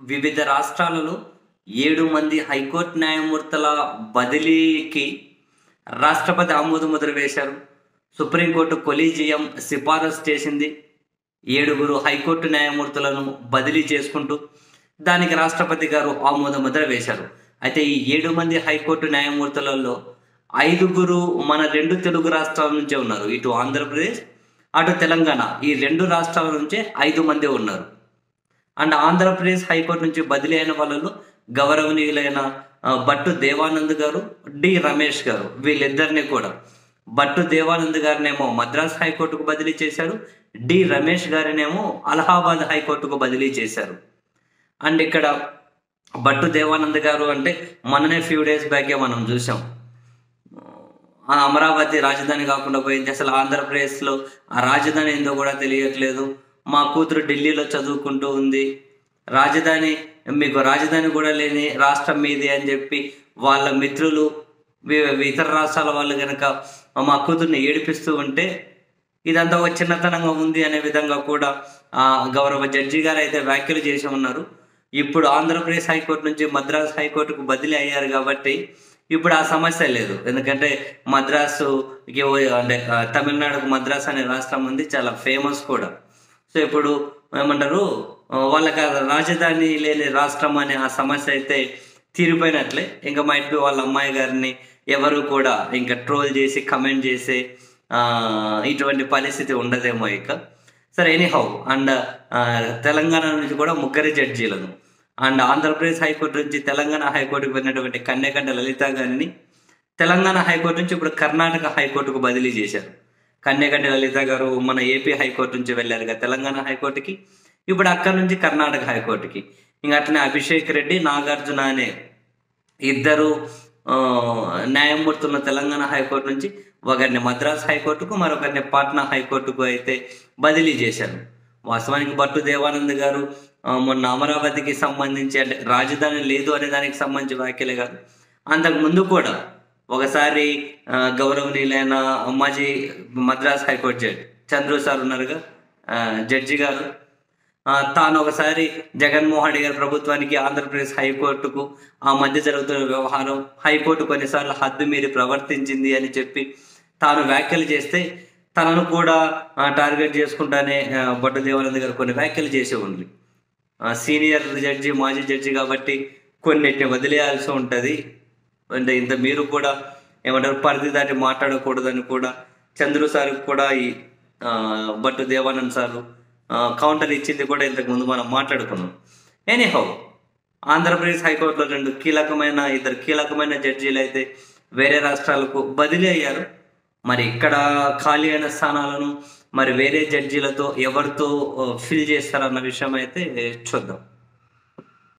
వివిధ రాష్ట్రాలలో ఏడు మంది హైకోర్టు న్యాయమూర్తుల బదిలీకి రాష్ట్రపతి ఆమోద ముద్ర వేశారు సుప్రీంకోర్టు కొలీజియం సిఫారసు చేసింది ఏడుగురు హైకోర్టు న్యాయమూర్తులను బదిలీ చేసుకుంటూ దానికి రాష్ట్రపతి గారు ఆమోద ముద్ర వేశారు అయితే ఈ ఏడు మంది హైకోర్టు న్యాయమూర్తులలో ఐదుగురు మన రెండు తెలుగు రాష్ట్రాల నుంచే ఉన్నారు ఇటు ఆంధ్రప్రదేశ్ అటు తెలంగాణ ఈ రెండు రాష్ట్రాల నుంచే ఐదు మంది ఉన్నారు అండ్ ఆంధ్రప్రదేశ్ హైకోర్టు నుంచి బదిలీ అయిన వాళ్ళలో గౌరవనీయులైన ఆ, భట్టు దేవానంద్ గారు డి రమేష్ గారు వీళ్ళిద్దరిని కూడా భట్టు దేవానంద్ గారినేమో మద్రాస్ హైకోర్టుకు బదిలీ చేశారు డి రమేష్ గారినేమో అలహాబాద్ హైకోర్టుకు బదిలీ చేశారు అండ్ ఇక్కడ భట్టు దేవానంద్ గారు అంటే మననే ఫ్యూ డేస్ బ్యాకే మనం చూసాం ఆ అమరావతి రాజధాని కాకుండా పోయింది అసలు ఆంధ్రప్రదేశ్లో ఆ రాజధాని ఏందో కూడా తెలియట్లేదు మా కూతురు ఢిల్లీలో చదువుకుంటూ ఉంది రాజధాని మీకు రాజధాని కూడా లేని రాష్ట్రం మీది అని చెప్పి వాళ్ళ మిత్రులు వి- ఇతర రాష్ట్రాల వాళ్ళు కనుక మా కూతుర్ని ఏడిపిస్తూ ఉంటే ఇదంతా ఒక చిన్నతనంగా ఉంది అనే విధంగా కూడా ఆ గౌరవ జడ్జి గారు అయితే వ్యాఖ్యలు చేసి ఉన్నారు ఇప్పుడు ఆంధ్రప్రదేశ్ హైకోర్టు నుంచి మద్రాస్ హైకోర్టుకు బదిలీ అయ్యారు కాబట్టి ఇప్పుడు ఆ సమస్య లేదు ఎందుకంటే మద్రాసు కి ఓ- అంటే ఆ, తమిళనాడుకు మద్రాస్ అనే రాష్ట్రం ఉంది చాలా ఫేమస్ కూడా సో ఇప్పుడు ఏమంటారు ఆ, వాళ్ళకి ఆ రాజధాని లేని రాష్ట్రం అనే ఆ సమస్య అయితే తీరిపోయినట్లే ఇంకా మైట్ బి వాళ్ళ అమ్మాయి గారిని ఎవరు కూడా ఇంకా ట్రోల్ చేసి కమెంట్ చేసే ఆ, ఇటువంటి పరిస్థితి ఉండదేమో ఇక సరే ఎనీహౌ అండ్ తెలంగాణ నుంచి కూడా ముగ్గురు జడ్జీలను అండ్ ఆంధ్రప్రదేశ్ హైకోర్టు నుంచి తెలంగాణ హైకోర్టుకు వెళ్ళినటువంటి కన్యకండ లలిత గారిని తెలంగాణ హైకోర్టు నుంచి ఇప్పుడు కర్ణాటక హైకోర్టుకు బదిలీ చేశారు కన్యకండ లలిత గారు మన ఏపీ హైకోర్టు నుంచి వెళ్ళారు కదా తెలంగాణ హైకోర్టుకి ఇప్పుడు అక్కడి నుంచి కర్ణాటక హైకోర్టుకి ఇంకా అట్లనే అభిషేక్ రెడ్డి నాగార్జున అనే ఇద్దరు ఆ, న్యాయమూర్తులను తెలంగాణ హైకోర్టు నుంచి ఒకరిని మద్రాస్ హైకోర్టుకు మరొకరిని పాట్నా హైకోర్టుకు అయితే బదిలీ చేశారు వాస్తవానికి భట్టు దేవానంద్ గారు ఆ, మొన్న అమరావతికి సంబంధించి అంటే రాజధాని లేదు అనే దానికి సంబంధించి వ్యాఖ్యలే కాదు అంతకు ముందు కూడా ఒకసారి ఆ, గౌరవనీయులైన మాజీ Madras high court judge Chandru sir ఉన్నారుగా ఆ, జడ్జి గారు ఆ, తాను ఒకసారి జగన్మోహన్ రెడ్డి గారి ప్రభుత్వానికి ఆంధ్రప్రదేశ్ హైకోర్టుకు ఆ మధ్య జరుగుతున్న వ్యవహారం హైకోర్టు కొన్నిసార్లు హద్దు మీరి ప్రవర్తించింది అని చెప్పి తాను వ్యాఖ్యలు చేస్తే తనను కూడా ఆ, టార్గెట్ చేసుకుంటానే ఆ, భట్టు దేవానంద్ గారు కొన్ని వ్యాఖ్యలు చేసే ఉంది ఆ, సీనియర్ జడ్జి మాజీ జడ్జి కాబట్టి కొన్నిటిని వదిలేయాల్సి ఉంటుంది అంటే ఇంత మీరు కూడా ఏమంటారు పరిధి దాటి మాట్లాడకూడదని కూడా చంద్రు సార్ కూడా ఈ ఆ, భట్టు దేవానంద్ సారు కౌంటర్ ఇచ్చింది కూడా ఇంతకు ముందు మనం మాట్లాడుకున్నాం ఎనీహౌ ఆంధ్రప్రదేశ్ హైకోర్టులో రెండు కీలకమైన ఇద్దరు కీలకమైన జడ్జీలు అయితే వేరే రాష్ట్రాలకు బదిలీ అయ్యారు మరి ఇక్కడ ఖాళీ అయిన స్థానాలను మరి వేరే జడ్జీలతో ఎవరితో ఫిల్ చేస్తారన్న విషయం అయితే చూద్దాం